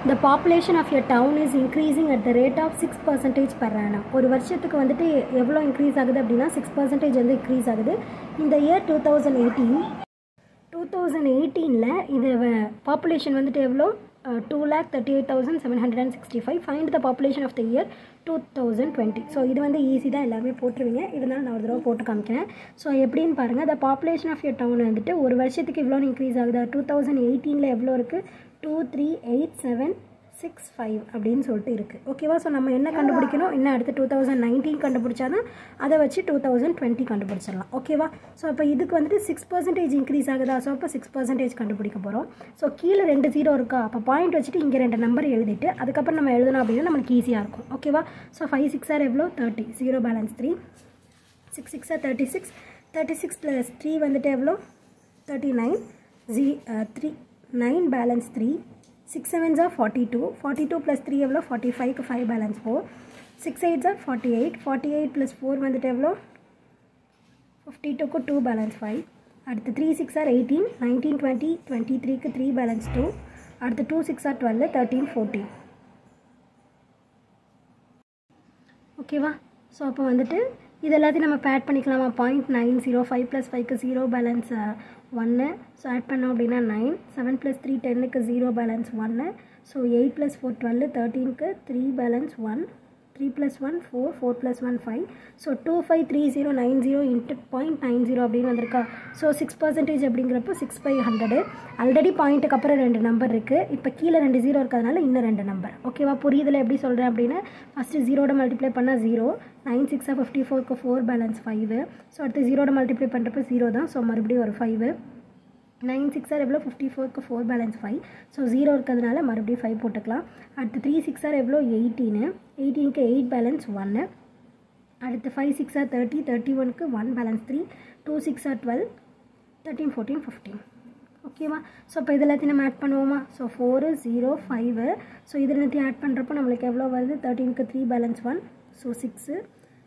the population of your town is increasing at the rate of six percentage per annum ஒரு வருஷத்துக்கு வந்துட்டு எவ்வளோ increase ஆகுது அப்படின்னா சிக்ஸ் பர்சன்டேஜ் வந்து இன்க்ரீஸ் ஆகுது இந்த year two thousand eighteen two thousand எயிட்டீனில் இது பாப்புலேஷன் வந்துட்டு எவ்வளோ two lakh thirty eight thousand seven hundred and sixty five find the population of the year two thousand twenty so இது வந்து ஈஸி தான் எல்லாருமே போட்டுருவீங்க இருந்தாலும் நான் ஒரு தடவை போட்டு காமிக்கிறேன் ஸோ எப்படின்னு பாருங்கள் the population of your town வந்துட்டு ஒரு வருஷத்துக்கு இவ்வளோ இன்க்ரீஸ் ஆகுதா டூ தௌசண்ட் எயிட்டீனில் எவ்வளோ இருக்குது two three eight seven six five அப்படின்னு சொல்லிட்டு இருக்குது ஓகேவா ஸோ நம்ம என்ன கண்டுபிடிக்கணும் இன்னும் அடுத்து டூ தௌசண்ட் நைன்டீன் கண்டுபிடிச்சா தான் அதை வச்சு டூ தௌசண்ட் டுவெண்ட்டி கண்டுபிடிச்சிடலாம் ஓகேவா ஸோ அப்போ இதுக்கு வந்துட்டு சிக்ஸ் பர்சன்டேஜ் இன்க்ரீஸ் ஆகுதா ஸோ அப்போ சிக்ஸ் பர்சன்டேஜ் கண்டுபிடிக்க போகிறோம் ஸோ கீழே ரெண்டு ஜீரோ இருக்கா அப்போ பாயிண்ட் வச்சுட்டு இங்கே ரெண்டு நம்பர் எழுதிட்டு அதுக்கப்புறம் நம்ம எழுதணும் அப்படின்னா நம்மளுக்கு ஈஸியாக இருக்கும் ஓகேவா ஸோ ஃபைவ் சிக்ஸ் ஆர் எவ்வளோ thirty zero balance three six six are thirty six thirty six plus three வந்துட்டு எவ்வளோ தேர்ட்டி நைன் ஜி three nine balance three six sevens are forty two forty two plus three எவ்வளோ forty ஃபைவ்க்கு five balance four six eights are forty eight forty eight plus four வந்துட்டு எவ்வளோ fifty டூக்கு two balance five அடுத்து three six are eighteen nineteen twenty twenty த்ரீக்கு three balance two அடுத்து two six are twelve thirteen fourteen ஓகேவா so அப்போ வந்துட்டு இது எல்லாத்தையும் நம்ம இப்போ ஆட் பண்ணிக்கலாமா point nine zero five plus ஃபைவ்க்கு ஜீரோ பேலன்ஸ் ஒன்று ஸோ ஆட் பண்ணோம் அப்படின்னா நைன் செவன் ப்ளஸ் த்ரீ டென்னுக்கு ஜீரோ பேலன்ஸ் ஒன்று so eight plus four twelve தேர்ட்டீனுக்கு three balance one three plus one four four plus one five so two five three zero nine zero into point nine zero அப்படின்னு வந்திருக்கா so six percentage அப்படிங்கிறப்போ six five hundred already பாயிண்ட்டுக்கு அப்புறம் ரெண்டு number இருக்குது இப்போ கீழே ரெண்டு ஜீரோ இருக்கிறதுனால இன்னும் ரெண்டு நம்பர் ஓகேவா புரியுதில் எப்படி சொல்கிறேன் அப்படின்னா ஃபஸ்ட்டு ஜீரோட மல்டிப்ளை பண்ணால் ஜீரோ நைன் சிக்ஸாக ஃபிஃப்டி ஃபோருக்கு ஃபோர் பேலன்ஸ் ஃபைவ் ஸோ அடுத்து ஜீரோட மல்டிப்ளை பண்ணுறப்போ ஜீரோ தான் ஸோ மறுபடியும் ஒரு ஃபைவ் நைன் சிக்ஸ் ஆர் எவ்வளோ ஃபிஃப்டி ஃபோருக்கு four balance five so zero இருக்கிறதுனால மறுபடியும் ஃபைவ் போட்டுக்கலாம் அடுத்து த்ரீ சிக்ஸ் ஆர் எவ்வளோ எயிட்டீனு எயிட்டீனுக்கு எயிட் பேலன்ஸ் ஒன்று அடுத்து five six are thirty thirty ஒனுக்கு one balance three two six are twelve thirteen fourteen fifteen ஓகேவா ஸோ இப்போ இது எல்லாத்தையும் நம்ம ஆட் பண்ணுவோமா so four zero five so இது எல்லாத்தையும் ஆட் பண்ணுறப்போ நம்மளுக்கு எவ்வளோ வருது தேர்ட்டீனுக்கு three balance one so six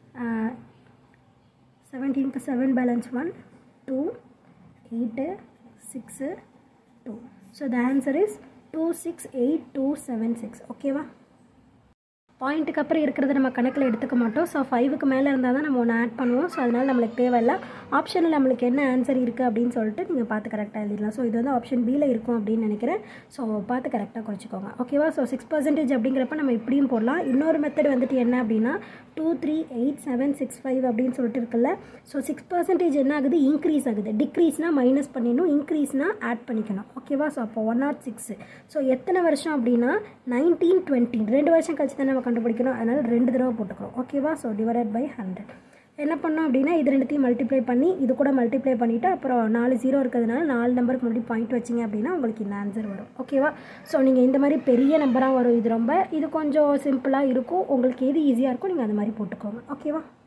செவன்டீனுக்கு seven balance one two eight six two so the answer is two six eight two seven six ஓகேவா பாயிண்ட்டுக்கு அப்புறம் இருக்கிறத நம்ம கணக்கில் எடுத்துக்க மாட்டோம் ஸோ ஃபைவுக்கு மேலே இருந்தால் தான் நம்ம ஒன்று ஆட் பண்ணுவோம் ஸோ அதனால் நம்மளுக்கு தேவையில்ல ஆப்ஷனில் நம்மளுக்கு என்ன ஆன்சர் இருக்குது அப்படின்னு சொல்லிட்டு நீங்கள் பார்த்து கரெக்டாக எழுதிடலாம் ஸோ இது வந்து ஆப்ஷன் பியில் இருக்கும் அப்படின்னு நினைக்கிறேன் ஸோ பார்த்து கரெக்டாக குறைச்சிக்கோங்க ஓகேவா ஸோ சிக்ஸ் பர்சன்டேஜ் அப்படிங்கிறப்ப நம்ம இப்படியும் போடலாம் இன்னொரு மெத்தட் வந்துட்டு என்ன அப்படின்னா two three eight seven six five அப்படின்னு சொல்லிட்டு இருக்குல்ல ஸோ சிக்ஸ் பர்சன்டேஜ் என்ன ஆகுது இன்க்ரீஸ் ஆகுது டிக்ரீஸ்னால் மைனஸ் பண்ணிடணும் இன்க்ரீஸ்னால் ஆட் பண்ணிக்கணும் ஓகேவா ஸோ அப்போ ஒன் நாட் சிக்ஸ் ஸோ எத்தனை வருஷம் அப்படின்னா நைன்டீன் டுவெண்ட்டி ரெண்டு வருஷம் கழிச்சு தான் நம்ம கண்டுபிடிக்கணும் அதனால் ரெண்டு தடவை போட்டுக்கிறோம் ஓகேவா ஸோ டிவைடட் பை ஹண்ட்ரட் என்ன பண்ணோம் அப்படின்னா இது ரெண்டுத்தையும் மல்டிப்ளை பண்ணி இது கூட மல்டிப்ளை பண்ணிவிட்டு அப்புறம் நாலு ஜீரோ இருக்கிறதுனால நாலு நம்பருக்கு முன்னாடி பாயிண்ட் வச்சிங்க அப்படின்னா உங்களுக்கு இந்த ஆன்சர் வரும் ஓகேவா ஸோ நீங்கள் இந்த மாதிரி பெரிய நம்பராக வரும் இது ரொம்ப இது கொஞ்சம் சிம்பிளாக இருக்கும் உங்களுக்கு எது ஈஸியாக இருக்கும் நீங்கள் அந்த மாதிரி போட்டுக்கோங்க ஓகேவா